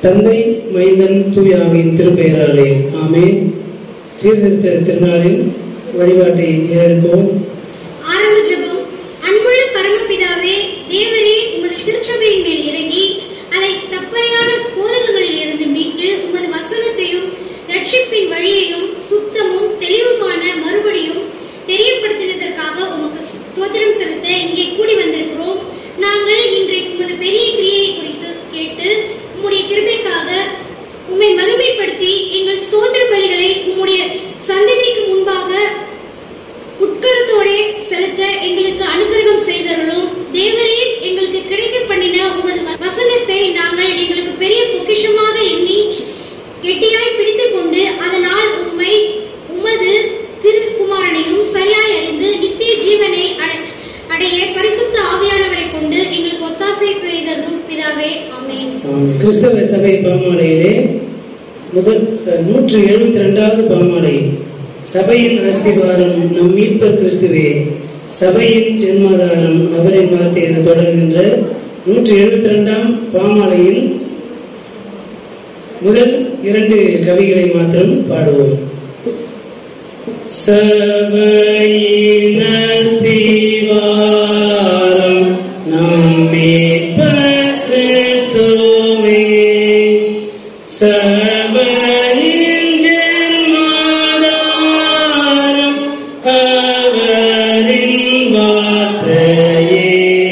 தந்தை மைந்தன் தூயாவின் திருப்பெயராலே ஆமென் சீர்திருத்த திருநாளின் வழிபாட்டை ஏறெடுப்போம் ஆரம்ப ஜெபம் அன்புள்ள பரமபிதாவே தேவரே உமது திருச்சபையின் மேல் இறங்கி அதை தப்பறையான போதகங்களில் இருந்து மீட்டு உமது வசனத்தையும் ரட்சிப்பின் வழியையும் சுத்தமும் தெளிவுமான மறுபடியும் தெரியப்படுத்தினதற்காக உமக்கு ஸ்தோத்திரம் செலுத்த இங்கே கூடி வந்திருக்கிறோம் நாங்கள் இன்றைக்கு உமது பெரிய கிரியையை குறித்து கேட்டு உம்முடைய கிருபைக்காக உம்மை மகிமைப்படுத்தி எங்கள் ஸ்தோத்திர பலிகளை உம்முடைய சந்ததிக்கு முன்பாக உட்கருத்தோடே செலுத்த எங்களுக்கு அனுகிரகம் செய்தருளும் தேவரே எங்களுக்கு கிடைக்க பண்ணின உமது வசனத்தை நாங்கள் எங்களுக்கு பெரிய பொக்கிஷமாக எண்ணி கெட்டியாய் பிடித்துக் கொண்டு அதனால் உம்மை உமது திருக்குமாரனையும் சரியாய் அறிந்து நித்திய ஜீவனை அடை- அடைய பரிசுத்த ஆவியானவரை கொண்டு எங்களுக்கு ஒத்தாசை செய்தருளும் பிதாவே ஆமென் ஆமென். கிறிஸ்தவ சபை பாமாலையிலே முதல் அஹ், நூற்று எழுபத்தி ரெண்டாவது பாமாலை சபையின் அஸ்திவாரம் நம் மீட்பர் கிறிஸ்துவே சபையின் ஜென்மாதாரம் அவரின் வார்த்தை என தொடர்கின்ற நூற்று எழுபத்தி ரெண்டாம் பாமாலையின் முதல் இரண்டு கவிகளை மாத்திரம் பாடுவோம் சபையின் அஸ்திவாரம் நம் மீட்பர் கிறிஸ்துவே சபையின் ஜென்மாதாரம் அவரின் வார்த்தையே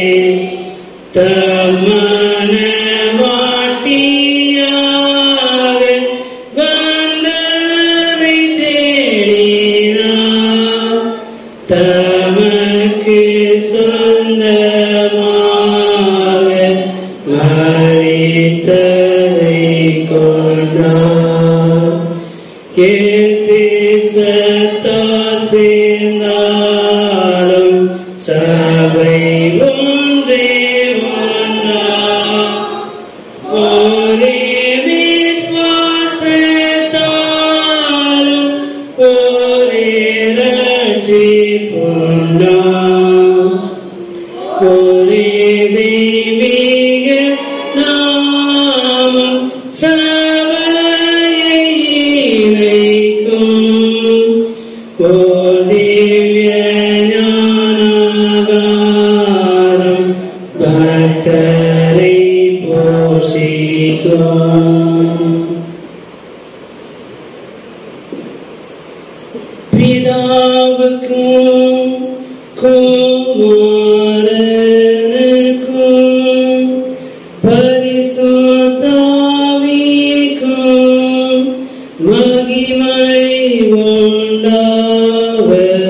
தமன வாட்டியாக வந்ததை தேடினார் தமக்கு சொந்தமாக மறித்ததை கொண்டார் என் தேசத்தார் சேர்ந்தாலும் சபை ஒன்றே ஒன்றாம் ஒரே விசுவாசத்தாலும் ஒரே ரட்சிப்புண்டாம். ஒரே தெய்வீக நாமம் சபையை இணைக்கும். ஓர் திவ்ய ஞானாகாரம் பக்தரை போஷிக்கும் பிதாவுக்கும் குமாரனுக்கும் பரிசுத்தாவிக்கும் மகிமை உண்டாவதாக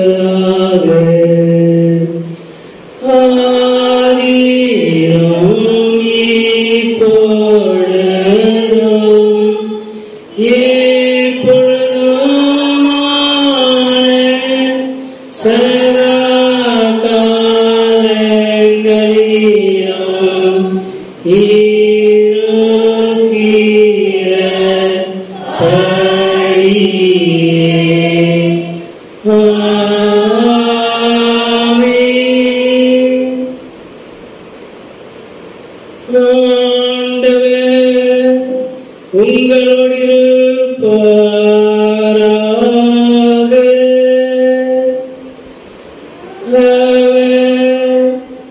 ஆதியிலும் இப்பொழுதும் எப்பொழுதுமான சதா காலங்களிலும் இருக்கிற படியே. ஆமென். ஆண்டவர் உங்களோடு இருப்பாராக. அவர்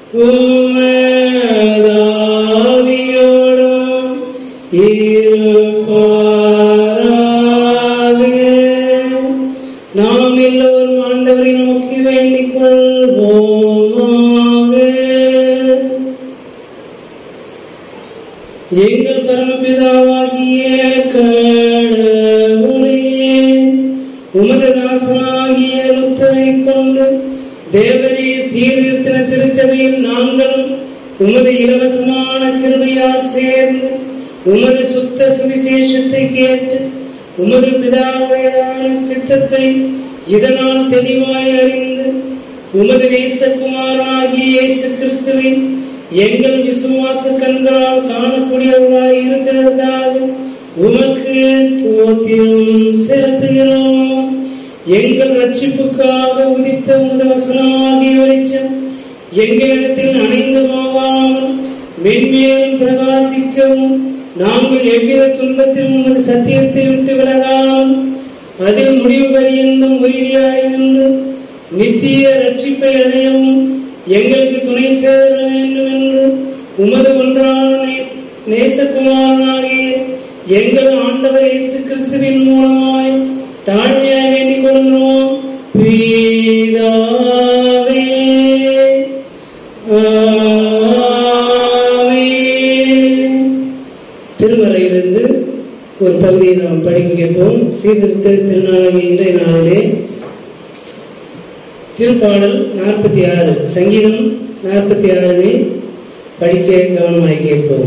உமதாவியோடும் இருப்பாராக. நாம் எல்லோரும் ஆண்டவரை நோக்கி வேண்டிக் கொள்வோமாக எங்கள் பரமபிதாவாகிய கடவுளே உமது தாசனாகிய லுத்தரை கொண்டு தேவரே சீர்திருத்தின திருச்சபையில் நாங்களும் உமது இலவசமான கிருபையால் சேர்ந்து உமது சுத்த சுவிசேஷத்தை கேட்டு உமது பிதாவையான சித்தத்தை இதனால் தெளிவாய் அறிந்து உமது நேசகுமாரனாகிய இயேசு கிறிஸ்துவின் எங்கள் விசுவாச கண்களால் காணக்கூடியவராய் இருக்கிறதாக உமக்கு தோத்திரம் செலுத்துகிறோம் எங்கள் ரட்சிப்புக்காக உதித்த உமது வசனமாகிய வெளிச்சம் எங்களிடத்தில் அணைந்து போகாமல் மென்மேலும் பிரகாசிக்கவும் நாங்கள் எவ்வித துன்பத்திலும் உமது சத்தியத்தை விட்டு விலகாமல் அதில் முடிவு பரியந்தும் உறுதியாய் நின்று நித்திய ரட்சிப்பை அடையவும் எங்களுக்கு துணை சேர வேண்டும் என்று உமது ஒன்றான நே- நேசகுமாரனாகிய எங்கள் ஆண்டவர் இயேசு கிறிஸ்துவின் மூலமாய் தாழ்மையாய் வேண்டிக் கொள்கிறோம் பிதாவே. ஆமென். திருமறையிலிருந்து ஒரு பகுதியை நாம் படிக்க கேட்போம் சீர்திருத்த திருநாளாகிய இன்றைய நாளிலே திருப்பாடல் நாற்பத்தி ஆறு சங்கீதம் நாற்பத்தி ஆறினை படிக்க கவனமாய் கேட்போம்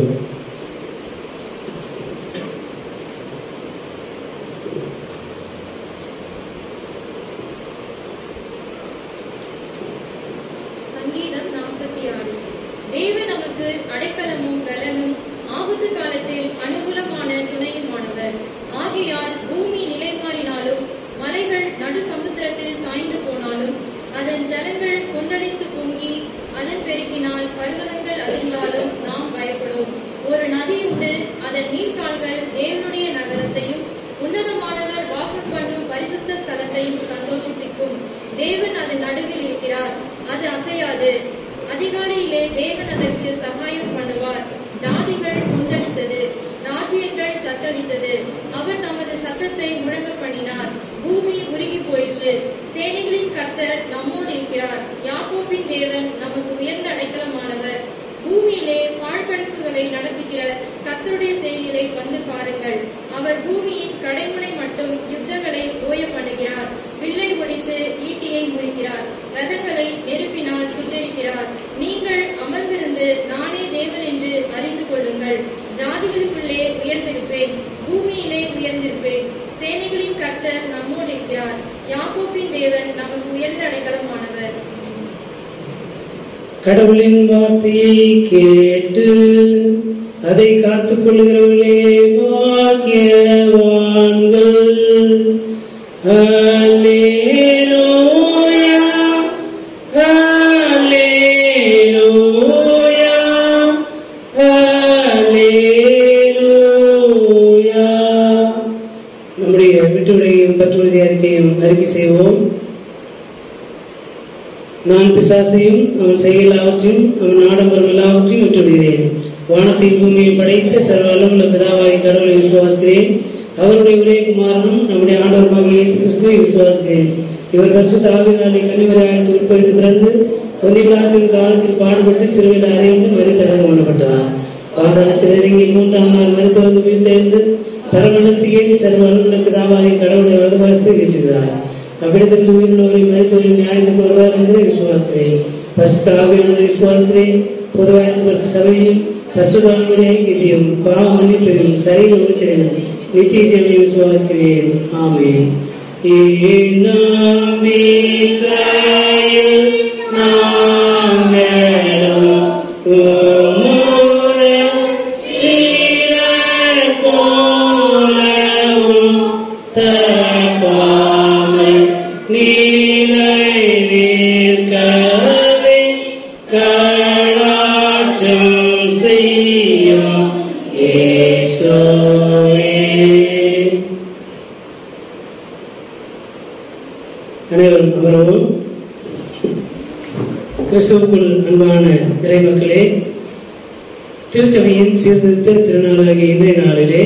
சங்கீதம் நாற்பத்தி ஆறு தேவன் நமக்கு அடைக்கலமும் பலனும் ஆபத்து காலத்தில் அனுகூலமான துணையுமானவர் ஆகையால் பூமி நிலைமாறினாலும் மலைகள் நடு சமுத்திரத்தில் சாய்ந்து போனாலும் அதன் ஜலங்கள் கொந்தளித்து பொங்கி அதன் பெருக்கினால் பர்வதங்கள் அதிர்ந்தாலும் நாம் பயப்படும் ஒரு நதி உண்டு அதன் நீர்க்கால்கள் தேவனுடைய நகரத்தையும் உன்னதமானவர் வாசம் பண்ணும் பரிசுத்த ஸ்தலத்தையும் சந்தோஷிப்பிக்கும் தேவன் அதன் நடுவில் இருக்கிறார் அது அசையாது அதிகாலையிலே தேவன் அதற்கு சகாயம் பண்ணுவார் ஜாதிகள் கொந்தளித்தது ராஜ்யங்கள் தத்தளித்தது அவர் தமது சத்தத்தை முழங்க பண்ணினார் பூமி உருகி போயிற்று சேனைகளின் கர்த்தர் நம்மோடு இருக்கிறார் யாக்கோப்பின் தேவன் நமக்கு உயர்ந்த அடைக்கலமானவர் பூமியிலே பாழ்படைப்புகளை நடப்பிக்கிற கர்த்தருடைய செயல்களை வந்து பாருங்கள் அவர் பூமியின் கடைமுனை மட்டும் யுத்தங்களை ஓய பண்ணுகிறார் வில்லை ஒடித்து ஈட்டியை முறிக்கிறார் ரதங்களை நெருப்பினால் சுட்டரிக்கிறார் நீங்கள் அமர்ந்திருந்து நானே தேவன் என்று அறிந்து கொள்ளுங்கள் ஜாதிகளுக்குள்ளே உயர்ந்திருப்பேன் பூமியிலே உயர்ந்திருப்பேன் சேனைகளின் கர்த்தர் நம்மோடு இருக்கிறார் யாக்கோப்பின் தேவன் நமக்கு உயர்ந்த அடைக்கலமானவர் கடவுளின் வார்த்தையை கேட்டு அதை காத்துக் கொள்கிறவர்களே பாக்கியவான்கள் அல்லேலூயா அல்லேலூயா அல்லேலூயா நம்முடைய விட்டுவிடையும் பற்றுறுதி அறிக்கையும் அறிக்கை செய்வோம் நான் பிசாசையும் அவன் செயல் எல்லாவற்றையும் அவன் ஆடம்பரம் எல்லாவற்றையும் விட்டுவிடுகிறேன் வானத்தையும் பூமியை படைத்த சர்வ வல்லமுள்ள பிதாவாகி கடவுளை விசுவாசிக்கிறேன் அவருடைய ஒரே குமாரனும் நம்முடைய ஆண்டவருமாக இயேசு கிறிஸ்துவை விசுவாசிக்கிறேன் இவர் பரிசுத்த ஆவினாலே கன்னிவராயத்து உட்படுத்தி பிறந்து கொந்திபிலாத்தின் காலத்தில் பாடுபட்டு சிறுவையில் அறையுண்டு மறித்தடங்க பண்ணப்பட்டார் பாதாளத்தில் இறங்கி மூன்றாம் நாள் மருத்துவந்து உயிர்த்தெழுந்து பரமணத்தில் ஏறி சர்வ வல்லமுள்ள பிதாவாகி கடவுளை வலதுபாசத்தை வீச்சுகிறார் அவ்விடத்திற்கு உயிரிழவரை மருத்துவரின் நியாயத்துக்கு வருவார் என்று விசுவாசிக்கிறேன் பரிசுத்த ஆவியானவரை விசுவாசிக்கிறேன் பொதுவாக ஒரு சபையில் பரிசுத்தாவிலே ஐக்கியத்தையும் பாவ மன்னிப்பையும் சரீர உறுத்தையும் நித்திய ஜெயமையும் விசுவாசிக்கிறேன் ஆமென் இந்நம்பிக்கையில் நாங்களும் உம்முடைய சீரர் போலவும் தப்பாமல் நீலை நிற்கவே கடாட்சம் செய்யும் இயேசுவே. அனைவரும் அமரவும் கிறிஸ்துவுக்குள் அன்பான இறைமக்களே திருச்சபையின் சீர்திருத்த திருநாளாகிய இன்றைய நாளிலே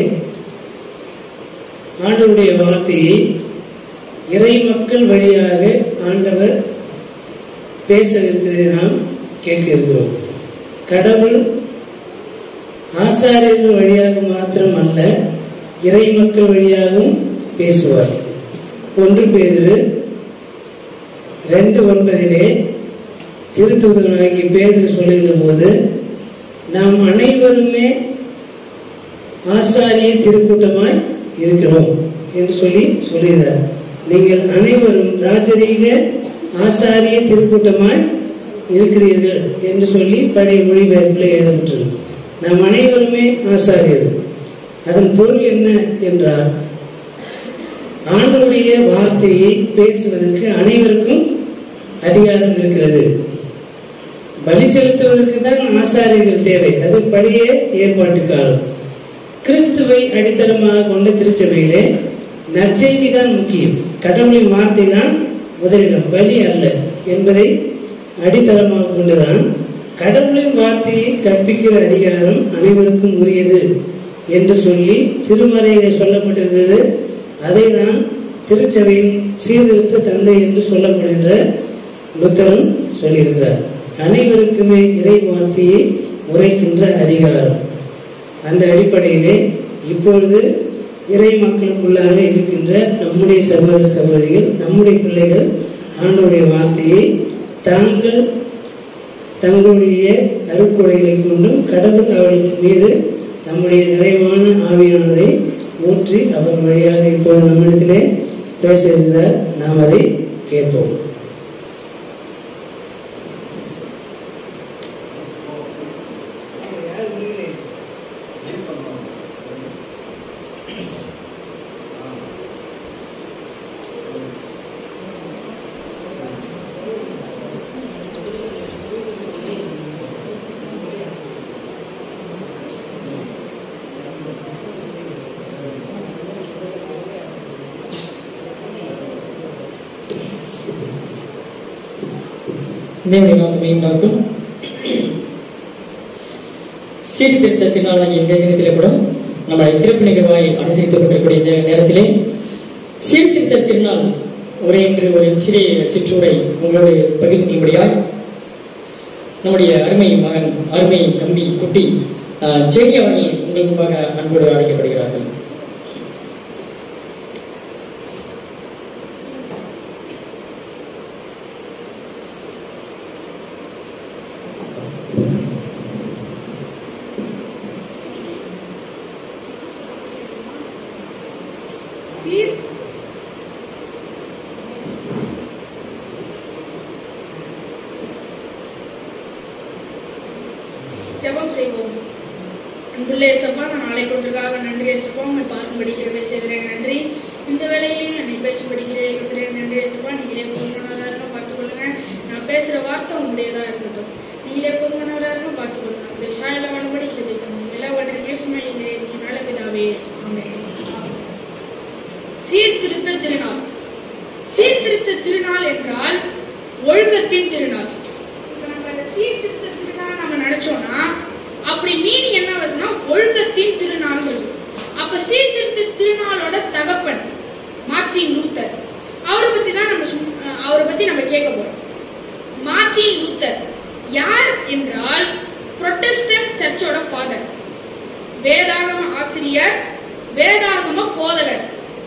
ஆண்டவருடைய வார்த்தையை இறை மக்கள் வழியாக ஆண்டவர் பேச இருக்கிறதை நாம் கேட்க இருக்கிறோம் கடவுள் ஆசாரியர்கள் வழியாக மாத்திரம் அல்ல இறை மக்கள் வழியாகவும் பேசுவார் ஒன்று பேதுரு ரெண்டு ஒன்பதிலே திருத்துதனாகிய பேதுரு சொல்லுகிற போது நாம் அனைவருமே ஆசாரிய திருக்கூட்டமாய் இருக்கிறோம் என்று சொல்லி சொல்லுகிறார் நீங்கள் அனைவரும் ராஜரீக ஆசாரிய திருக்கூட்டமாய் இருக்கிறீர்கள் என்று சொல்லி பழைய மொழிபெயர்ப்பில் எழுதப்பட்டிருக்கு நாம் அனைவருமே ஆசாரியர்கள் அதன் பொருள் என்ன என்றால் ஆண்டவருடைய வார்த்தையை பேசுவதற்கு அனைவருக்கும் அதிகாரம் இருக்கிறது பலி செலுத்துவதற்கு தான் ஆசாரியர்கள் தேவை அது பழைய ஏற்பாட்டு காலம் கிறிஸ்துவை அடித்தளமாக கொண்ட திருச்சபையிலே நற்செய்தி தான் முக்கியம் கடவுளின் வார்த்தை தான் முதலிடம் பலி அல்ல என்பதை அடித்தளமாக கொண்டுதான் கடவுளின் வார்த்தையை கற்பிக்கிற அதிகாரம் அனைவருக்கும் உரியது என்று சொல்லி திருமறையிலே சொல்லப்பட்டிருக்கிறது அதை தான் திருச்சபையின் சீர்திருத்த தந்தை என்று சொல்லப்படுகின்ற லுத்தரும் சொல்லியிருக்கிறார் அனைவருக்குமே இறை வார்த்தையை உரைக்கின்ற அதிகாரம் அந்த அடிப்படையிலே இப்பொழுது இறை மக்களுக்குள்ளாக இருக்கின்ற நம்முடைய சகோதர சகோதரிகள் நம்முடைய பிள்ளைகள் ஆண்டவருடைய வார்த்தையை தாங்கள் தங்களுடைய அருட்கொடைகளை கொண்டும் கடவுள் அவர்களுக்கு மீது தம்முடைய நிறைவான ஆவியானதை ஊற்றி அவர் வழியாக இப்போது நம்மிடத்திலே பேச இருக்கிறார் நாம் அதை கேட்போம் தேவனை நாம் மேம்பாக்கும் சீர்திருத்தத்தினால் இந்த தினத்திலே கூட நம்ம சிறப்பு நிகழ்வாய் அனுசரித்துக் கொண்டிருக்கூடிய இந்த நேரத்திலே சீர்திருத்த திருநாள் உரை என்று ஒரு சிறிய சிற்றுரை உங்களோடு பகிர்ந்து கொள்ளும்படியாய் நம்முடைய அருமை மகன் அருமை தம்பி குட்டி ஆஹ், ஜெகி அவர்கள் உங்கள் முன்பாக அன்போடு அழைக்கப்படுகிறார்கள் சீர் ஜெபம் செய்வோம் அன்புள்ள இயேசப்பா நான் நாளை கொடுத்ததுக்காக நன்றி இயேசப்பா உங்களை பார்க்கும் படிக்கிறவே செய்கிறேன் நன்றி இந்த வேலையிலையும் என்னை பேசி படிக்கிறேன் கொடுத்துறேன் நன்றி இயேசப்பா நீங்களே பொறுமனவராக இருக்க பார்த்துக்கொள்ளுங்க நான் பேசுகிற வார்த்தை உங்களுடையதாக இருக்கட்டும் நீங்களே பொறுமனவராக இருக்க பார்த்துக்கொள்ளுங்க உங்களுடைய சாயல வடபடி கிடைக்கும் எல்லாவற்றையுமே சுமைகிறேன் நீ நல்ல பிதாவே ஆமென் சீர்திருத்த திருநாள் சீர்திருத்த திருநாள் என்றால் ஒழுக்கத்தின் திருநாள் இப்ப நம்ம அந்த சீர்திருத்த திருநாள் நம்ம நினைச்சோம்னா அப்படி மீனிங் என்ன வருதுன்னா ஒழுக்கத்தின் திருநாள் வருது அப்ப சீர்திருத்த திருநாளோட தகப்பன் மார்ட்டின் லூத்தர் அவரை பத்தி தான் நம்ம சும்- அஹ் அவரை பத்தி நம்ம கேட்க போறோம் மார்ட்டின் லூத்தர் யார் என்றால் புரொட்டஸ்டன்ட் சர்ச்சோட ஃபாதர் வேதாகம ஆசிரியர் வேதாகம போதகர்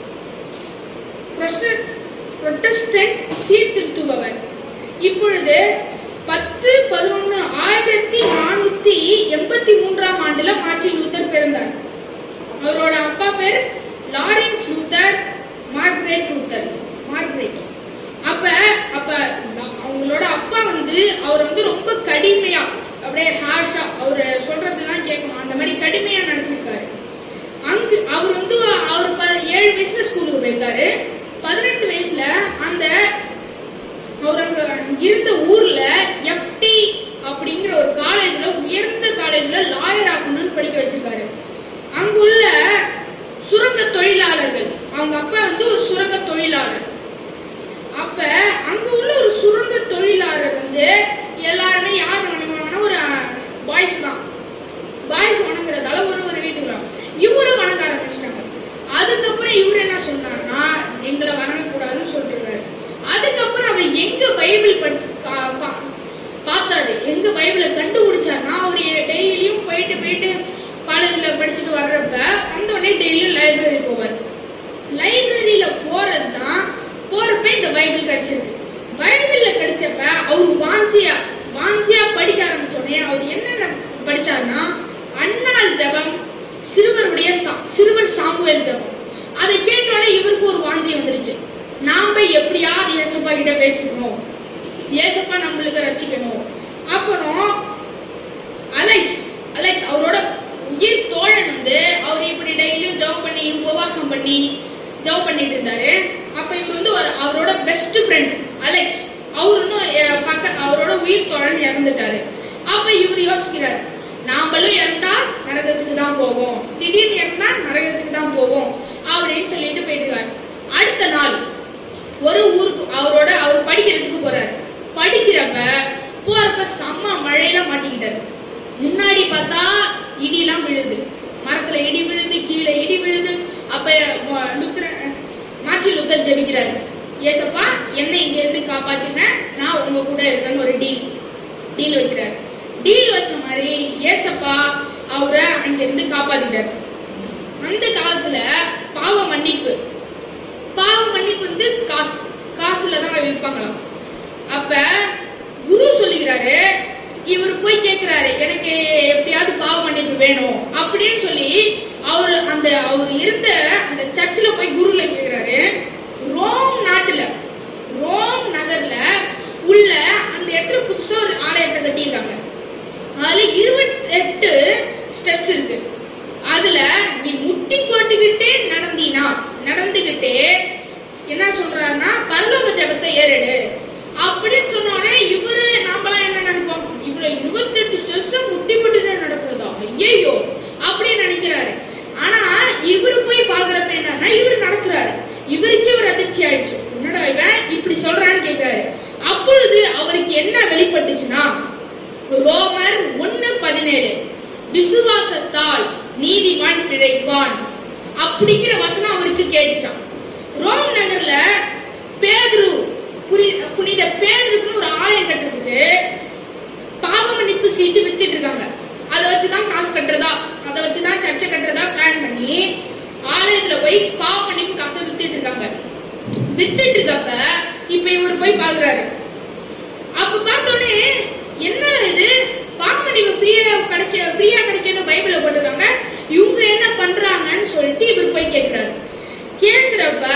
புரொஸ்ட- புரொட்டஸ்டன்ட் சீர்திருத்துபவர் இப்பொழுது பத்து பதினொன்று ஆயிரத்தி நானூத்தி எண்பத்தி மூன்றாம் ஆண்டுல மார்ட்டின் லூத்தர் பிறந்தார் அவரோட அப்பா பேர் Lawrence Luther Margaret Luther Margaret அப்ப அப்ப அவங்களோட அப்பா வந்து அவர் வந்து ரொம்ப கடுமையா அப்படியே ஹாஷா அவர் சொல்றதுதான் கேட்கணும் அந்த மாதிரி கடுமையா நடத்திருக்காரு அங்கு அவர் வந்து அவர் ப- ஏழு வயசுல ஸ்கூலுக்கு போயிருக்காரு பதினெட்டு வயசுல அந்த அவர் அங்க இருந்த ஊர்ல எஃப்டி அப்படிங்கிற ஒரு காலேஜ்ல உயர்ந்த காலேஜ்ல லாயர் ஆகணும்னு படிக்க வச்சிருக்காரு அங்குள்ள சுரங்க தொழிலாளர்கள் அவங்க அப்பா வந்து ஒரு சுரங்க தொழிலாளர் அப்ப அங்க உள்ள ஒரு சுரங்க தொழிலாளர் வந்து எல்லாருமே யார் வணங்குவாங்கன்னா ஒரு பாய்ஸ் தான் பாய்ஸ் வணங்குறதால ஒரு ஒரு வீட்டுக்கு வரும். இவரும் வணங்க ஆரம்பிச்சிட்டாங்க அதுக்கப்புறம் இவர் என்ன சொன்னாருன்னா எங்களை வணங்கக்கூடாதுன்னு சொல்லிருக்காரு அதுக்கப்புறம் அவர் எங்க பைபிள் படிச்சு கா- பா- பார்த்தாரு எங்க பைபிளை கண்டுபிடிச்சாருன்னா அவர் டெய்லியும் போயிட்டு போயிட்டு காலேஜ்ல படிச்சுட்டு வர்றப்ப வந்த உடனே டெய்லியும் லைப்ரரி போவார் லைப்ரரியில போறது தான் போறப்ப இந்த பைபிள் கிடைச்சிருக்கு பைபிள்ல கிடைச்சப்ப அவர் வாஞ்சியா வாஞ்சியா படிக்க ஆரம்பிச்ச உடனே அவர் என்னென்ன படிச்சாருன்னா அண்ணாள் ஜெபம் சிறுவருடைய சா- சிறுவர் சாமுவேல் ஜெபம் அதை கேட்டோடனே இவருக்கு ஒரு வாஞ்சி வந்துருச்சு நாம எப்படியாவது ஏசப்பா கிட்ட பேசணும் ஏசப்பா நம்மளுக்கு ரசிக்கணும் அப்புறம் அலெக்ஸ் அலெக்ஸ் அவரோட உயிர் தோழன் வந்து அவர் இப்படி டெய்லியும் ஜெபம் பண்ணி உபவாசம் பண்ணி ஜெபம் பண்ணிட்டு இருந்தாரு அப்ப இவர் வந்து ஒரு அவரோட பெஸ்ட் ஃப்ரெண்ட் அலெக்ஸ் அவர் இன்னும் அஹ், பக்க அவரோட உயிர் தோழன் இறந்துட்டாரு அப்ப இவர் யோசிக்கிறார் நாமளும் இறந்தா நரகத்துக்கு தான் போவோம் திடீர்னு இறந்தா நரகத்துக்கு தான் போவோம் அப்படின்னு சொல்லிட்டு போயிட்டு அடுத்த நாள் ஒரு ஊருக்கு அவரோட அவர் படிக்கிறதுக்கு போறாரு படிக்கிறப்ப போறப்ப செம்ம மழையில மாட்டிக்கிட்டாரு முன்னாடி பார்த்தா இடிலாம் விழுது மரத்துல இடி விழுது கீழே இடி விழுது அப்ப ம- லுத்ர மாற்றி லுத்தர் ஜெபிக்கிறாரு ஏசப்பா என்னை இங்க இருந்து காப்பாத்துங்க நான் உங்க கூட இருக்கேன்னு ஒரு டீல் டீல் வைக்கிறாரு டீல் வச்ச மாதிரி ஏசப்பா அவரை அங்க இருந்து காப்பாத்திட்டாரு அந்த காலத்துல பாவ மன்னிப்பு பாவ மன்னிப்பு வந்து காசு காசுல தான் விற்பாங்களாம் அப்ப குரு சொல்லுகிறாரு இவர் போய் கேக்குறாரு எனக்கு எப்படியாவது பாவ மன்னிப்பு வேணும் அப்படின்னு சொல்லி அவர் அந்த அவர் இருந்த அந்த சர்ச்சில் போய் குருல கேக்குறாரு ரோம் நாட்டுல ரோம் நகர்ல உள்ள அந்த இடத்துல புதுசா ஒரு ஆலயத்தை கட்டியிருக்காங்க அதுல இருபத்தெட்டு ஸ்டெப்ஸ் இருக்கு அதுல நீ முட்டி போட்டுக்கிட்டே நடந்தீனா நடந்துகிட்டே என்ன சொல்றாருன்னா பரலோக ஜெபத்தை ஏறிடு அப்படின்னு சொன்னோடனே இவரு நாமெல்லாம் என்ன நினைப்போம் இவ்வளவு இருபத்தெட்டு ஸ்டெப்ஸ் முட்டி போட்டுட்டே நடக்கிறதா ஐயோ அப்படின்னு நினைக்கிறாரு ஆனா இவரு போய் பாக்குறப்ப என்னன்னா இவரு நடக்கிறாரு இவருக்கே ஒரு அதிர்ச்சி ஆயிடுச்சு என்னடா இவன் இப்படி சொல்றான்னு கேக்குறாரு அப்பொழுது அவருக்கு என்ன வெளிப்பட்டுச்சுன்னா ரோமர் ஒன்னு பதினேழு விசுவாசத்தால் நீதிமான் பிழைப்பான் அப்படிங்கிற வசனம் அவருக்கு கேட்டுச்சான் ரோம் நகர்ல பேதுரு புரி- புனித பேதுருக்குன்னு ஒரு ஆலயம் கட்டுறதுக்கு பாவ மன்னிப்பு சீட்டு வித்துட்டு இருக்காங்க அதை வச்சுதான் காசு கட்டுறதா அதை வச்சுதான் சர்ச்சை கட்டுறதா பிளான் பண்ணி ஆலயத்துல போய் பாவ மன்னிப்பு காசை வித்துட்டு இருக்காங்க வித்துட்டு இருக்கப்ப இப்ப இவர் போய் பாக்குறாரு அப்ப பார்த்தோன்னே என்ன இது பாம்படிவு ஃப்ரீயா கிடைக்க ஃப்ரீயா கிடைக்கணும் பைபிள்ல போட்டிருக்காங்க இவங்க என்ன பண்றாங்கன்னு சொல்லிட்டு இவர் போய் கேட்கிறாரு கேட்கிறப்ப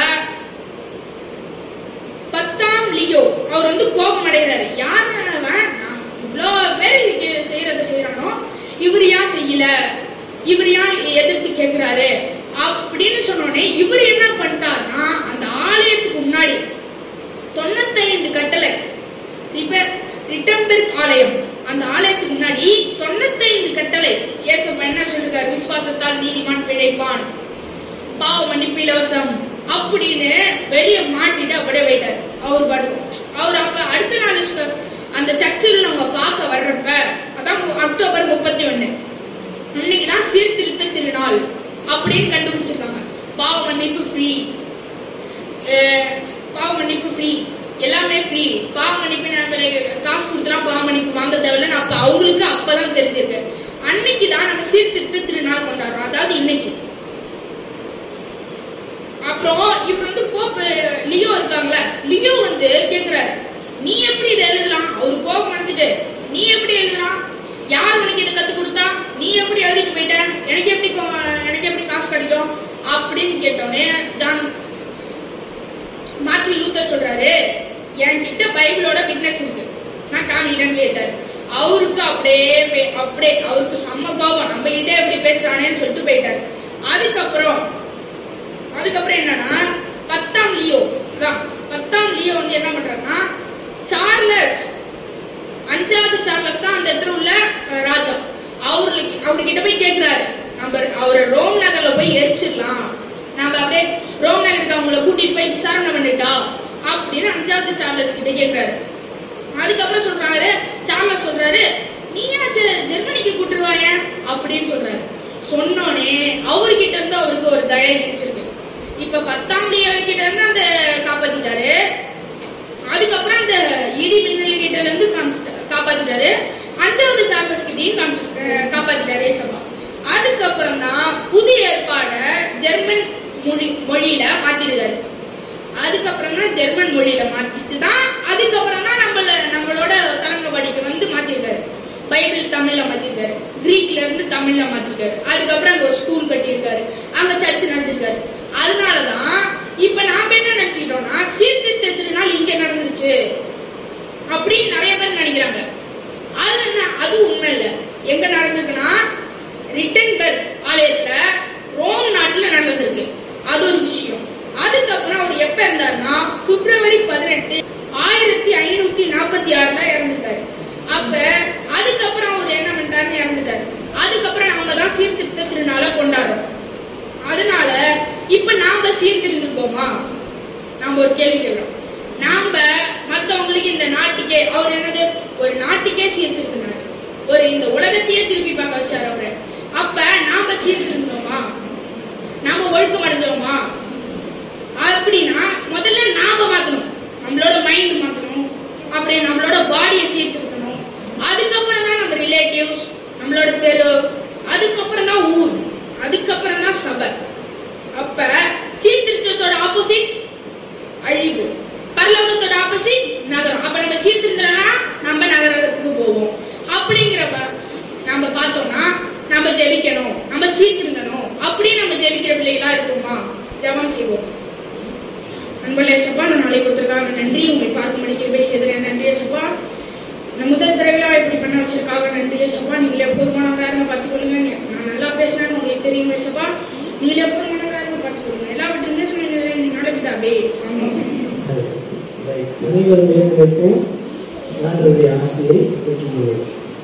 பத்தாம் லியோ அவர் வந்து கோபம் அடைகிறாரு யார் அவன் நான் இவ்வளோ பேர் இங்க செய்யறத செய்யறானோ இவர் ஏன் செய்யல இவர் ஏன் எதிர்த்து கேட்கிறாரு அப்படின்னு சொன்னோடனே இவர் என்ன பண்ணிட்டாருன்னா அந்த ஆலயத்துக்கு முன்னாடி தொண்ணூத்தைந்து கட்டளை ரிப- ரிட்டம்பெர்க் ஆலயம் அந்த ஆலயத்துக்கு முன்னாடி தொண்ணூத்தைந்து கட்டளை ஏசப்பா என்ன சொல்லிருக்காரு விசுவாசத்தால் நீதிமான் பிழைப்பான் பாவ மன்னிப்பு இலவசம் அப்படின்னு வெளியே மாட்டிட்டு அப்படியே போயிட்டாரு அவர் பாட்டுக்கும் அவர் அப்ப அடுத்த நாள் சொ- அந்த சர்ச்சில் நம்ம பார்க்க வர்றப்ப அதான் மு- அக்டோபர் முப்பத்தி ஒண்ணு அன்னைக்குதான் சீர்திருத்த திருநாள் அப்படின்னு கண்டுபிடிச்சிருக்காங்க பாவ மன்னிப்பு ஃப்ரீ பாவ மன்னிப்பு ஃப்ரீ எல்லாமே ஃப்ரீ பாவ மன்னிப்பு நம்ம காசு கொடுத்துலாம் பாவ மன்னிப்பு வாங்க தேவையில்ல அப்ப அவங்களுக்கு அப்பதான் தெரிஞ்சிருக்கு அன்னைக்கு தான் நம்ம சீர்திருத்த திருநாள் கொண்டாடுறோம் அதாவது இன்னைக்கு அப்புறம் இவர் வந்து போப் லியோ இருக்காங்களே லியோ வந்து கேக்குறாரு நீ எப்படி இதை எழுதலாம் அவர் கோபம் வந்துட்டு நீ எப்படி எழுதலாம் யார் உனக்கு இதை கத்து கொடுத்தா நீ எப்படி எழுதிட்டு போயிட்ட எனக்கு எப்படி கோ- எனக்கு எப்படி காசு கிடைக்கும் அப்படின்னு கேட்டோன்னே ஜான் மார்ட்டின் லூத்தர் சொல்றாரு என்கிட்ட பைபிளோட விட்னஸ் இருக்கு நான் காமிக்கிறேன்னு கேட்டாரு அவருக்கு அப்படியே பே- அப்படியே அவருக்கு செம்ம கோபம் நம்ம கிட்டே எப்படி பேசுறானேன்னு சொல்லிட்டு போயிட்டாரு அதுக்கப்புறம் அதுக்கப்புறம் என்னன்னா பத்தாம் லியோ தான் பத்தாம் லியோ வந்து என்ன பண்றாருன்னா சார்லஸ் அஞ்சாவது சார்லஸ் தான் அந்த இடத்துல உள்ள அஹ், ராஜா அவருக்கு அவர்கிட்ட போய் கேக்குறாரு நம்ம அவரை ரோம் நகர்ல போய் எரிச்சிடலாம் நம்ம அப்படியே ரோம் நகருக்கு அவங்கள கூட்டிட்டு போய் விசாரணை பண்ணிட்டா அப்படின்னு அஞ்சாவது சார்லஸ் கிட்ட கேக்குறாரு அதுக்கப்புறம் சொல்றாரு சார்லஸ் சொல்றாரு நீயாச்சு ஜெர்மனிக்கு கூட்டுருவாய அப்படின்னு சொல்றாரு சொன்னோனே அவர்கிட்ட இருந்து அவருக்கு ஒரு தயை கிடைச்சிருக்கு இப்ப பத்தாம் கிட்ட இருந்து அந்த காப்பாத்திட்டாரு அதுக்கப்புறம் அந்த இடி மின்னல் கிட்ட இருந்து காமிச்சிட்டாரு- காப்பாத்திட்டாரு அஞ்சாவது சார்லஸ் கிட்டையும் காமிச்சு- அஹ் காப்பாத்திட்டாரு ஏசப்பா அதுக்கப்புறம் தான் புதிய ஏற்பாட ஜெர்மன் மொழி மொழியில மாத்திருக்காரு அதுக்கப்புறம் தான் ஜெர்மன் மொழியில மாத்திட்டு தான் அதுக்கப்புறம் தான் நம்மள நம்மளோட தரங்கபாடிக்கு வந்து மாத்திருக்காரு பைபிள் தமிழ்ல மாத்திருக்காரு கிரீக்ல இருந்து தமிழ்ல மாத்திருக்காரு அதுக்கப்புறம் அங்க ஒரு ஸ்கூல் கட்டியிருக்காரு அங்க சர்ச் நடத்திருக்காரு அதனாலதான் இப்ப நாம என்ன நினைச்சுக்கிட்டோம்னா சீர்திருத்த திருநாள் இங்க நடந்துச்சு அப்படின்னு நிறைய பேர் நினைக்கிறாங்க அது என்ன அது உண்மை இல்ல எங்க நடந்திருக்குன்னா ரிட்டன்பர்க் ஆலயத்துல ரோம் நாட்டுல நடந்திருக்கு அது ஒரு விஷயம் அதுக்கப்புறம் அவர் எப்ப இருந்தாருன்னா பிப்ரவரி பதினெட்டு ஆயிரத்தி ஐநூத்தி நாற்பத்தி ஆறுல இறந்துட்டாரு அப்ப அதுக்கப்புறம் அவர் என்ன பண்ணிட்டாருன்னு இறந்துட்டாரு அதுக்கப்புறம் நாம தான் சீர்திருத்த திருநாளை கொண்டாடுறோம் அதனால இப்ப நாம சீர்திருந்திருக்கோமா நாம ஒரு கேள்வி கேட்கிறோம் நாம மத்தவங்களுக்கு இந்த நாட்டுக்கே அவர் என்னது ஒரு நாட்டுக்கே சீர்திருத்தினார் ஒரு இந்த உலகத்தையே திருப்பி பார்க்க வச்சார் அவரு அப்ப நாம சீர்திருந்தோமா நாம ஒழுக்கம் அடைஞ்சோமா அப்படின்னா முதல்ல நாம மாத்தணும் நம்மளோட மைண்ட் மாத்தணும் அப்புறம் நம்மளோட பாடியை சீர்திருத்தணும் அதுக்கப்புறம் தான் நம்ம ரிலேட்டிவ்ஸ் நம்மளோட தெரு அதுக்கப்புறம் தான் ஊர் அதுக்கப்புறம் தான் சபை அப்ப சீர்திருத்தத்தோட ஆப்போசிட் அழிவு பரலோகத்தோட ஆப்போசிட் நகரம் அப்ப நம்ம சீர்திருத்தனா நம்ம நகரத்துக்கு போவோம் அப்படிங்கிறப்ப நம்ம பார்த்தோம்னா நம்ம ஜெபிக்கணும் நம்ம சீர்திருந்தணும் அப்படியே நம்ம ஜெபிக்கிற பிள்ளைகளா இருக்குமா ஜெபம் செய்வோம் அன்புள்ள ஏசப்பா இந்த நாளை கொடுத்துருக்காங்க நன்றி உங்களை பார்க்க மணிக்கு செய்தேன் நன்றி ஏசப்பா இந்த முதல் தடவையா இப்படி பண்ண வச்சிருக்காங்க நன்றி ஏசப்பா நீங்களே எப்போதுமானவராக இருங்க பார்த்துக்கொள்ளுங்க நீ- நான் நல்லா பேசினேன்னு உங்களுக்கு தெரியும் ஏசப்பா நீங்களே எப்போதுமானவராக இருங்க பார்த்துக்கொள்ளுங்க எல்லாவற்றையுமே சொன்னீங்க நீங்களோட பிதாவே ஆமாம் அனைவரும் இளைஞருக்கும் ஆண்டவருடைய ஆசையை பெற்றுள்ளோம்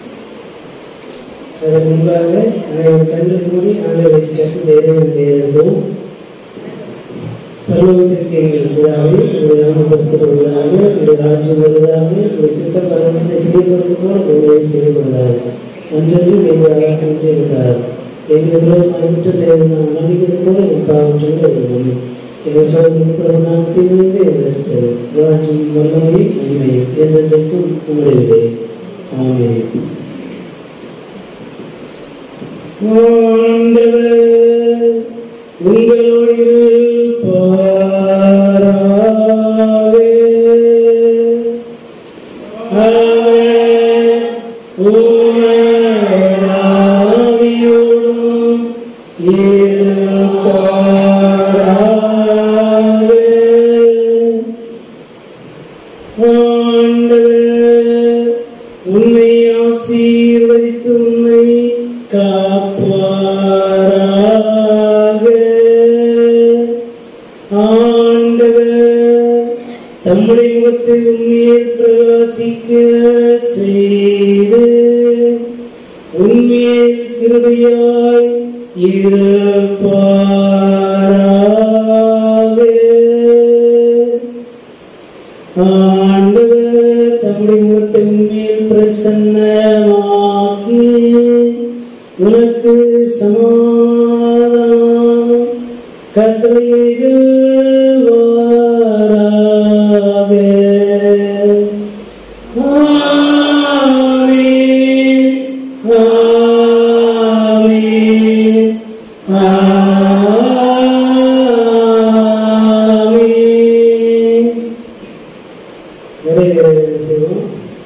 அதன் முன்பாக அனைவரும் கண்கள் மூடி ஆண்டவரை சிறப்பு தைரியம் நேரிடுவோம் பரலோகத்திற்கு எங்கள் பிதாவே உங்கள் நாம பரிசுத்தப்படுவதாக உங்கள் ராஜ்யம் வருவதாக உங்கள் சித்தம் பரவத்தை செய்வது போல உங்களை செய்யப்படுவதாக அன்றென்று எங்களாக அன்றிருந்தார் எங்களுடைய பயன்பட்டு செய்வது நாம் மன்னிக்கிறது போல எங்கள் பாவற்றங்கள் ஒரு எங்கள் சோதனை நாமத்திலிருந்து எங்கள் ராஜ்யம் வல்லமை உண்மையும் என்றென்றைக்கும் உங்களுடைய ஆமே ஆண்டவர் உங்களோடு இருப்பாராக. அவர் உங்கள் ஆவியோடும் இருப்பாராக. ஆண்டவர் உன்னை ஆசீர்வதித்து உன்னை காப்பாராக ஆண்டவர் தம்முடைய முகத்தை உண்மையில் பிரகாசிக்க செய்து உண்மையில் கிருபையாய் இருப்பாராக ஆண்டவர் தம்முடைய முகத்தின் மேல் பிரசன்னமாக்கி உனக்கு சமாதானம் கட்டளையிடுவாராக ஆமென். ஆமென். ஆமென். நிறைய வேலை செய்வோம்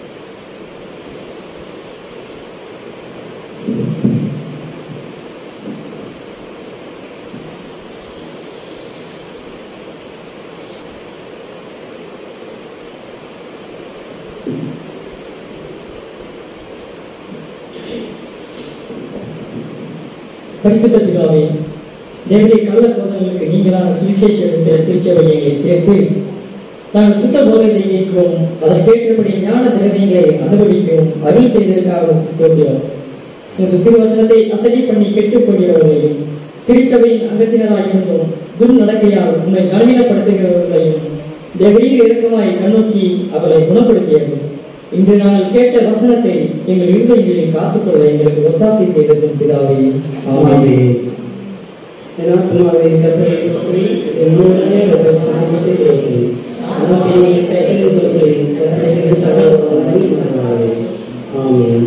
பரிசுத்த பிதாவே தேவனுடைய கள்ள போதங்களுக்கு நீங்களான சுவிசேஷ இடத்தில் திருச்சபையை எங்களை சேர்த்து நாங்கள் சுத்த போதத்தை கேட்கவும் அதற்கேற்றபடி ஞான திரவியங்களை அனுபவிக்கவும் அருள் செய்ததற்காகவும் ஸ்தோத்திரம் உங்கள் திருவசனத்தை அசதி பண்ணி கெட்டுப் போகிறவர்களையும் திருச்சபையின் அங்கத்தினராக இருந்தும் துன் நடக்கையால் உண்மை நவீனப்படுத்துகிறவர்களையும் தேவரீர் இறக்கமாய் கண்ணோக்கி அவளை குணப்படுத்தியது இன்று நாங்கள் கேட்ட வசனத்தை எங்கள் இருதயங்களில் காத்துக்கொள்ள எங்களுக்கு ஒத்தாசை செய்ததும் பிதாவே ஆமென் ஆமென். என் ஆத்துமாவே கர்த்தரை ஸ்தோத்திரி, என் முழுவதுமே அவர் நாமத்தை உயர்த்தி. ஆத்துமாவே கர்த்தரை ஸ்தோத்திரி, கர்த்தர் செய்த சகல உபகாரங்களையும் மறவாதே. ஆமென்.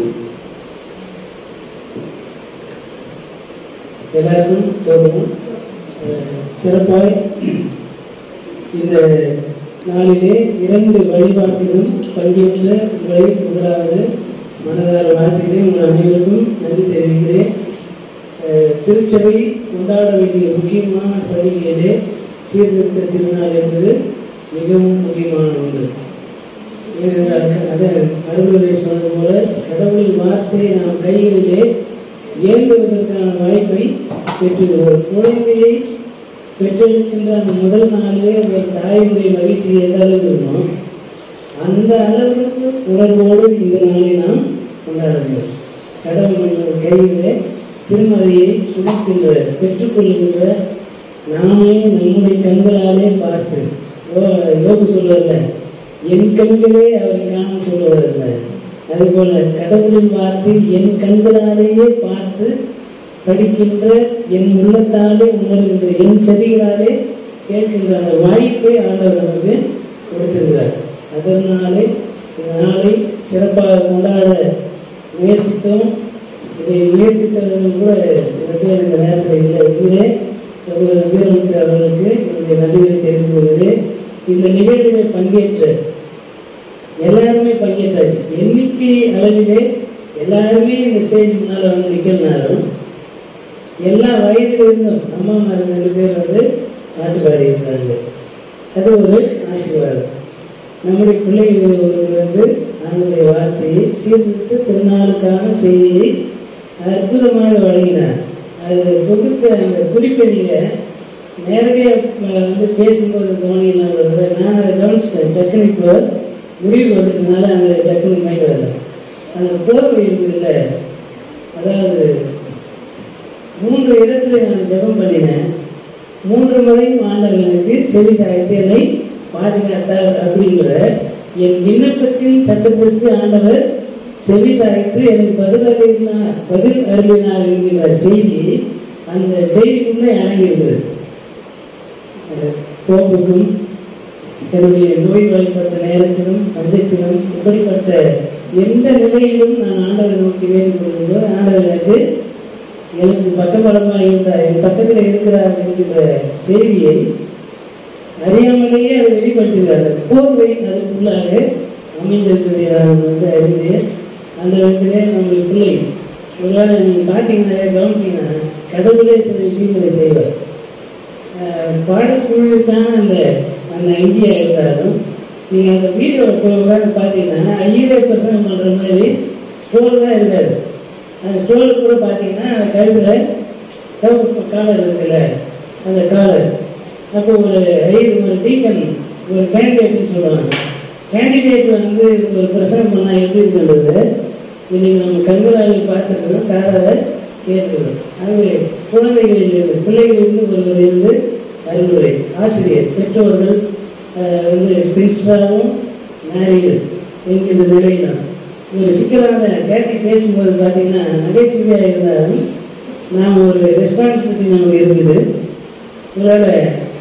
எல்லாருக்கும் தோணும் அஹ், சிறப்பாய் இந்த நாளிலே இரண்டு வழிபாட்டிலும் பங்கேற்ற உங்களை முதலாவது மனதார வாழ்த்துகிறேன் உங்கள் அனைவருக்கும் நன்றி தெரிவிக்கிறேன் அஹ், திருச்சபை கொண்டாட வேண்டிய முக்கியமான பண்டிகையிலே சீர்திருத்த திருநாள் என்பது மிகவும் முக்கியமான ஒன்று ஏனென்றால் அதை அருள்வரை சொன்னது போல கடவுளின் வார்த்தையை நாம் கைகளிலே ஏந்துவதற்கான வாய்ப்பை பெற்றுகிறோம் குழந்தையை பெற்றெடுக்கின்ற அந்த முதல் நாளிலே அந்த தாயினுடைய மகிழ்ச்சி எந்த அளவுக்கு இருக்குமோ அந்த அளவுக்கு உணர்வோடு இந்த நாளை நாம் கொண்டாடுகிறோம் கடவுள் கையிலே திருமறையை சுமக்கின்ற பெற்றுக்கொள்கின்ற நாமே நம்முடைய கண்களாலே பார்த்து யோ- யோபு சொல்வதில்ல என் கண்களே அவரை காணும் சொல்வதில்ல அதுபோல கடவுளின் வார்த்தை என் கண்களாலேயே பார்த்து படிக்கின்ற என் உள்ளத்தாலே உணர்கின்ற என் செவிகளாலே கேட்கின்ற அந்த வாய்ப்பை ஆண்டவர் நமக்கு கொடுத்திருக்கிறார் அதனாலே இந்த நாளை சிறப்பாக கொண்டாட முயற்சித்தோம் இதை முயற்சித்தவர்கள் கூட சில பேர் இந்த நேரத்தில் இல்லை இவரே சகோதரர் வீரமுத்து அவர்களுக்கு என்னுடைய நன்றிகளை தெரிவித்து கொள்கிறேன் இந்த நிகழ்வில் பங்கேற்ற எல்லாருமே பங்கேற்றாச்சு எண்ணிக்கை அளவிலே எல்லாருமே இந்த ஸ்டேஜ் முன்னால் வந்து நிற்கிறனாலும் எல்லா வயதில் இருந்தும் அம்மா மாதிரி ரெண்டு பேர் வந்து பாட்டு பாடியிருக்காங்க அது ஒரு ஆசீர்வாதம் நம்முடைய பிள்ளைகள் ஒருவர் வந்து அவனுடைய வார்த்தையை சீர்திருத்த திருநாளுக்கான செய்தியை அற்புதமாக வழங்கினார் அது தொகுத்த அந்த குறிப்பை நீங்கள் நேரடியாக வந்து பேசும்போது கவனிக்கலாம் வருது நான் அதை கவனிச்சிட்டேன் டக்குனு இப்போ முடிவு வந்துட்டனால அந்த டக்குனு மைண்ட் வரல அந்த போர்வை இருக்குதுல்ல அதாவது மூன்று இடத்துல நான் ஜெபம் பண்ணினேன் மூன்று முறையும் ஆண்டவர் எனக்கு செவி சாய்த்து என்னை பாதுகாத்தார் அப்படிங்கிற என் விண்ணப்பத்தின் சட்டத்திற்கு ஆண்டவர் செவி சாய்த்து எனக்கு பதில் அருளினார் பதில் அருளினார் என்கிற செய்தி அந்த செய்திக்குள்ளே அடங்கியிருக்கிறது அந்த கோப்புக்கும் என்னுடைய நோய் வாய்ப்பட்ட நேரத்திலும் பஞ்சத்திலும் இப்படிப்பட்ட எந்த நிலையிலும் நான் ஆண்டவரை நோக்கி வேண்டிக் கொள்ளும்போது ஆண்டவர் எனக்கு எனக்கு பக்கபலமாக இருந்தார் என் பக்கத்தில் இருக்கிறார் என்கிற செய்தியை அறியாமலேயே அதை வெளிப்படுத்துகிறார் அந்த போர்வை அதுக்குள்ளாக அமைந்திருக்கிறதை நான் வந்து அறிந்தேன் அந்த விதத்திலே நம்முடைய பிள்ளை ஒருவேளை நீங்கள் பார்த்தீங்கன்னா கவனிச்சிங்கன்னா கடவுளே சில விஷயங்களை செய்வார் அஹ் பாடக்குழுவுக்கான அந்த அந்த ஐடியா இருந்தாலும் நீங்கள் அந்த வீடியோ பார்த்தீங்கன்னா ஐயரே பிரசனம் பண்ணுற மாதிரி ஸ்டோர் தான் இருக்காது அந்த ஸ்டோரில் கூட பார்த்தீங்கன்னா அந்த கழுத்தில் சிவப்பு காலர் இருக்குல்ல அந்த காலர் அப்போ ஒரு ஐயர் ஒரு டீக்கன் ஒரு கேண்டிடேட்னு சொல்லுவாங்க கேண்டிடேட் வந்து ஒரு பிரசனம் பண்ணால் எப்படி இருக்கின்றது இன்னைக்கு நம்ம கண்களால் பார்த்துருக்கோம் காதால கேட்டுருக்கோம் ஆகவே குழந்தைகளிலிருந்து பிள்ளைகளிலிருந்து ஒருவர் இருந்து அறிவுரை ஆசிரியர் பெற்றோர்கள் ஆஹ், வந்து ஸ்பிரிச்சுவலாகவும் மேரீடு என்கிற நிலையில் ஒரு சிக்கலான கேட்டி பேசும்போது பார்த்தீங்கன்னா நகைச்சுவையாக இருந்தாலும் நாம் ஒரு ரெஸ்பான்சிபிலிட்டி நமக்கு இருக்குது ஒருவேளை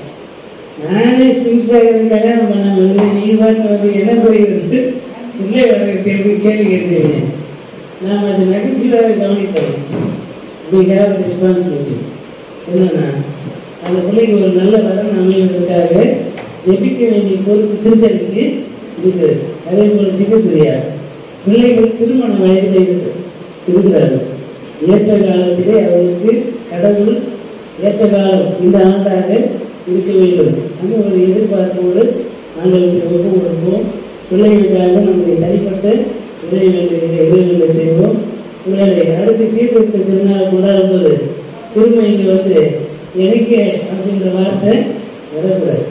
நானே ஸ்பிரிச்சுவலாக கல்யாணம் பண்ண வந்து நீ பாட்டு வந்து என்ன போய் வந்து பிள்ளை வளர்க்க கேள்வி கேள்வி கேட்குறீங்க நாம் அது நகைச்சுவையாக கவனித்தோம் we have responsibility என்னன்னா அந்த பிள்ளைக்கு ஒரு நல்ல வரன் அமைவதற்காக ஜெபிக்க வேண்டிய பொறுப்பு திருச்சபைக்கு இருக்குது அதே போல சிங்கப்பிரியா பிள்ளைகள் திருமண வயதில் இருக்கு இருக்கிறார்கள் ஏற்ற காலத்திலே அவர்களுக்கு கடவுள் ஏற்ற காலம் இந்த ஆண்டாக இருக்க வேண்டும் அந்த ஒரு எதிர்பார்ப்போடு ஆண்டவருக்கு ஒப்பு கொடுப்போம் பிள்ளைகளுக்காக நம்முடைய தனிப்பட்ட இறைவனுடைய இறைவனை செய்வோம் ஒருவேளை அடுத்து சீர்திருத்த திருநாள் கொண்டாடும் போது திரும்ப இங்கே வந்து எனக்கு அப்படின்ற வார்த்தை வரக்கூடாது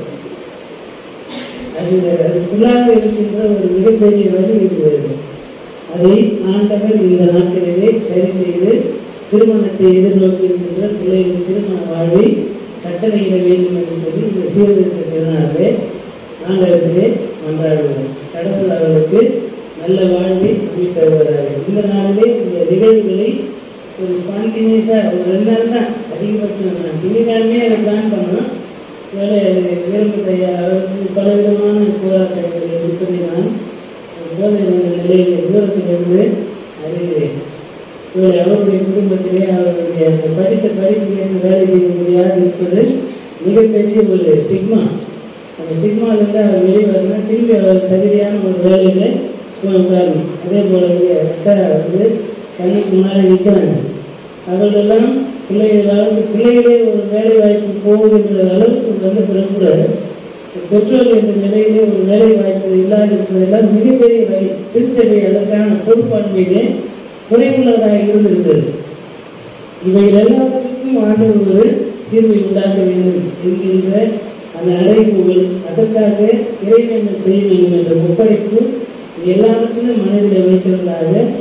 அது அதுக்குள்ளாக இருக்கின்ற ஒரு மிகப்பெரிய வழி இருக்கிறது அதை ஆண்டவர் இந்த நாட்களிலே சரி செய்து திருமணத்தை எதிர்நோக்கி இருக்கின்ற பிள்ளைகளின் திருமண வாழ்வை கட்டளையிட வேண்டும் என்று சொல்லி இந்த சீர்திருத்த திருநாளே ஆண்டவர்களே மன்றாடுவோம் கடவுள் அவர்களுக்கு நல்ல வாழ்வை அமைத்து தருவதாக இந்த நாளிலே இந்த நிகழ்வுகளை ஒரு ஸ்பான்டினியஸாக ஒரு ரெண்டு நாள் தான் அதிகபட்சம் தான் திங்கக்கிழமையே அதை பிளான் பண்ணோம் வேலை வீரமுத்தையா அவருக்கு பலவிதமான போராட்டங்கள் இருப்பதை நான் போதை நிலையில் தூரத்திலிருந்து அறிகிறேன் இவரை அவருடைய குடும்பத்திலே அவருடைய அந்த படித்த படிப்புக்கு வேலை செய்ய முடியாது இருப்பது மிகப்பெரிய ஒரு ஸ்டிக்மா அந்த ஸ்டிக்மாவிலிருந்து அவர் வெளியே வரணும் திரும்பி அவர் தகுதியான ஒரு வேலையில் போய் உட்காரணும் அதே போல இங்க அக்கா வந்து கண்ணுக்கு முன்னாடி நிற்கிறாங்க அவர்களெல்லாம் பிள்ளைகள் வளர்ந்து பிள்ளைகளே ஒரு வேலை வாய்ப்பு போகுகின்ற அளவுக்கு வந்த பிறகு கூட பெற்றோர்கள் இந்த நிலையிலே ஒரு வேலை வாய்ப்பு இல்லாது இருப்பதெல்லாம் மிகப்பெரிய வழி திருச்சபை அதற்கான பொறுப்பாண்மையிலே குறைவுள்ளதாக இருந்திருக்கிறது இவைகள் எல்லாவற்றுக்கும் ஆண்டவர் ஒரு தீர்வை உண்டாக்க வேண்டும் என்கின்ற அந்த அழைப்புகள் அதற்காக இறைவேண்டல் செய்ய வேண்டும் என்ற ஒப்படைப்பு இது எல்லாவற்றிலும் மனதில் வைக்கிறதாக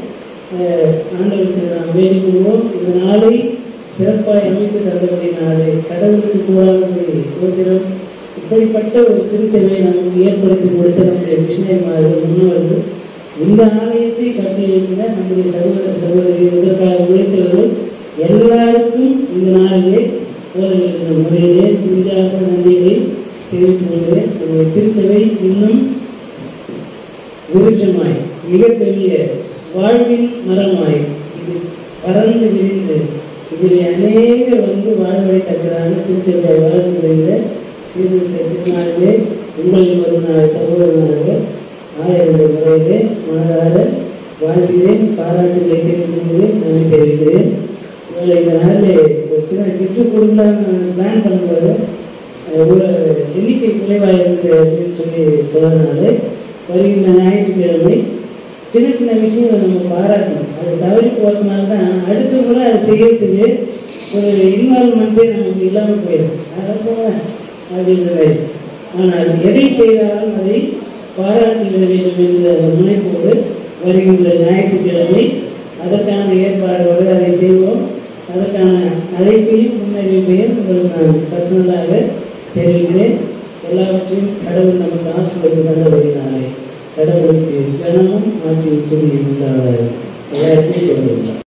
அஹ், ஆண்டவருக்கு நாம் வேண்டிக் கொள்வோம் இந்த நாளை சிறப்பாய் அமைத்து தந்தபடி நாளை கடவுளுக்கு கூடாதபடி கோத்திரம் இப்படிப்பட்ட ஒரு திருச்சபையை நமக்கு ஏற்படுத்தி கொடுத்த நம்முடைய மிஷினரிமார்கள் முன்னோர்கள் இந்த ஆலயத்தை கட்டியிருந்த நம்முடைய சகோதர சகோதரி இதற்காக உழைத்தவர்கள் எல்லாருக்கும் இந்த நாளிலே போதல்கின்ற முறையிலே நெஞ்சார்ந்த நன்றிகளை தெரிவித்துக் கொள்கிறேன் நம்முடைய திருச்சபை இன்னும் விருட்சமாய் மிகப்பெரிய வாழ்வின் மரமாய் இது பறந்து விரிந்து இதில் அநேகர் வந்து வாழ்வடைத்தக்கதான திருச்சபை வளர்ந்து வருகிற சீர்திருத்த திருநாளிலே உங்களில் ஒரு நாள் சகோதரனாக ஆயிரம் முறையிலே மனதார வாழ்கிறேன் பாராட்டுகளை தெரிவிக்கும்போது நன்றி தெரிவிக்கிறேன் உங்களை இந்த நாளில் ஒரு சின்ன கிஃப்ட் கொடுக்கலாம்னு பிளான் பண்ணும்போது அஹ், ஒரு எண்ணிக்கை குறைவாக இருக்குது அப்படின்னு சொல்லி சொன்னதுனால வருகின்ற ஞாயிற்றுக்கிழமை சின்ன சின்ன விஷயங்களை நம்ம பாராட்டணும் அது தவறி போகிறதுனால தான் அடுத்த முறை அதை செய்யறதுக்கு ஒரு இன்வால்மெண்ட்டே நமக்கு இல்லாமல் போயிடும் அதான் அப்படின்ற மாதிரி ஆனால் எதை செய்தாலும் அதை பாராட்டிவிட வேண்டும் என்ற ஒரு முனைப்போடு வருகின்ற ஞாயிற்றுக்கிழமை அதற்கான ஏற்பாடோடு அதை செய்வோம் அதற்கான அழைப்பையும் முன்னறிவிப்பையும் உங்களுக்கு நான் பர்சனலாக தெரிவிக்கிறேன் எல்லாவற்றையும் கடவுள் நமக்கு ஆசீர்வதித்து தந்தபடினாலே கடவுளுக்கு கனமும் ஆட்சியும் துணியும் உண்டாவதாக எல்லாருக்கும் தெரிவித்தார்